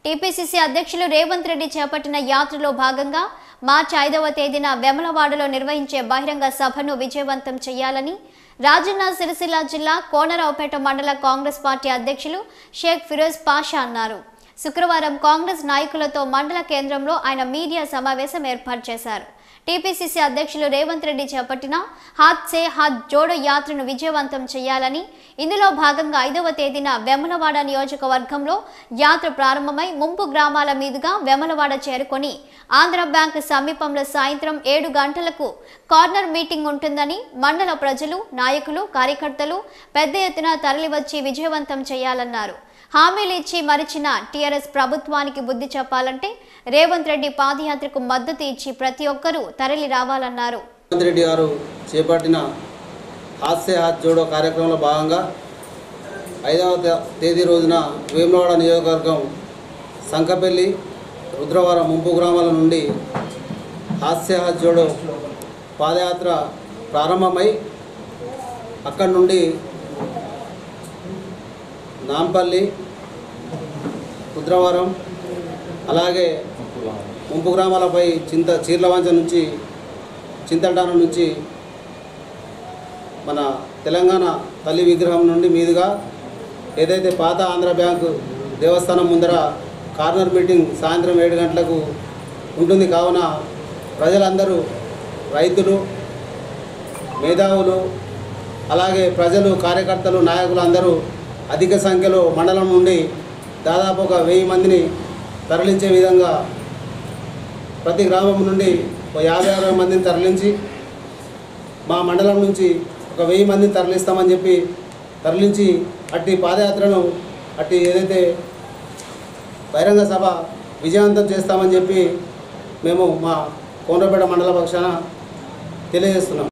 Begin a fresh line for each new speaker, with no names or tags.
TPCC అధ్యక్షులు రేవంత్ రెడ్డి చేపట్టిన యాత్రలో భాగంగా మార్చి ఐదవ తేదీన వెమలవాడలో నిర్వహించే బహిరంగ సభను విజయవంతం చేయాలని రాజన్న సిరిసిల్ల జిల్లా కోనరావుపేట మండల కాంగ్రెస్ పార్టీ అధ్యక్షులు షేక్ ఫిరోజ్ పాషా అన్నారు శుక్రవారం కాంగ్రెస్ నాయకులతో మండల కేంద్రంలో ఆయన మీడియా సమావేశం ఏర్పాటు చేశారు టీపీసీసీ అధ్యక్షులు రేవంత్ రెడ్డి చేపట్టిన హాత్ సే హాత్ జోడో యాత్రను విజయవంతం చేయాలని ఇందులో భాగంగా ఐదవ తేదీన వెమలవాడ నియోజకవర్గంలో యాత్ర ప్రారంభమై ముంపు గ్రామాల మీదుగా వెమలవాడ చేరుకొని ఆంధ్ర బ్యాంక్ సమీపంలో సాయంత్రం ఏడు గంటలకు కార్నర్ మీటింగ్ ఉంటుందని మండల ప్రజలు నాయకులు కార్యకర్తలు పెద్ద ఎత్తున తరలివచ్చి విజయవంతం చేయాలన్నారు హామీలు ఇచ్చి మరిచిన టీఆర్ఎస్ ప్రభుత్వానికి బుద్ధి చెప్పాలంటే రేవంత్ రెడ్డి పాదయాత్రకు మద్దతు ఇచ్చి ప్రతి ఒక్కరూ తరలి రావాలన్నారు
రేవంత్ రెడ్డి గారు చేపట్టిన హాస్య హాత్ జోడో కార్యక్రమంలో భాగంగా ఐదవ తే- తేదీ రోజున వేములవాడ నియోజకవర్గం సంకపల్లి రుద్రవరం ముంపు గ్రామాల నుండి హాస్య హాత్ జోడో పాదయాత్ర ప్రారంభమై అక్కడి నుండి నాంపల్లి రుద్రవరం అలాగే ముంపు గ్రామాలపై చింత చీర్లవంచ నుంచి చింతల్టానం నుంచి మన తెలంగాణ తల్లి విగ్రహం నుండి మీదుగా ఏదైతే పాత ఆంధ్ర బ్యాంకు దేవస్థానం ముందర కార్నర్ మీటింగ్ సాయంత్రం ఏడు గంటలకు ఉంటుంది కావున ప్రజలందరూ రైతులు మేధావులు అలాగే ప్రజలు కార్యకర్తలు నాయకులు అందరూ అధిక సంఖ్యలో మండలం నుండి దాదాపు ఒక వెయ్యి మందిని తరలించే విధంగా ప్రతి గ్రామం నుండి ఒక యాభై అరవై మందిని తరలించి మా మండలం నుంచి ఒక వెయ్యి మందిని తరలిస్తామని చెప్పి తరలించి అట్టి పాదయాత్రను అట్టి ఏదైతే బహిరంగ సభ విజయవంతం చేస్తామని చెప్పి మేము మా కోనరపేట మండల పక్షాన తెలియజేస్తున్నాం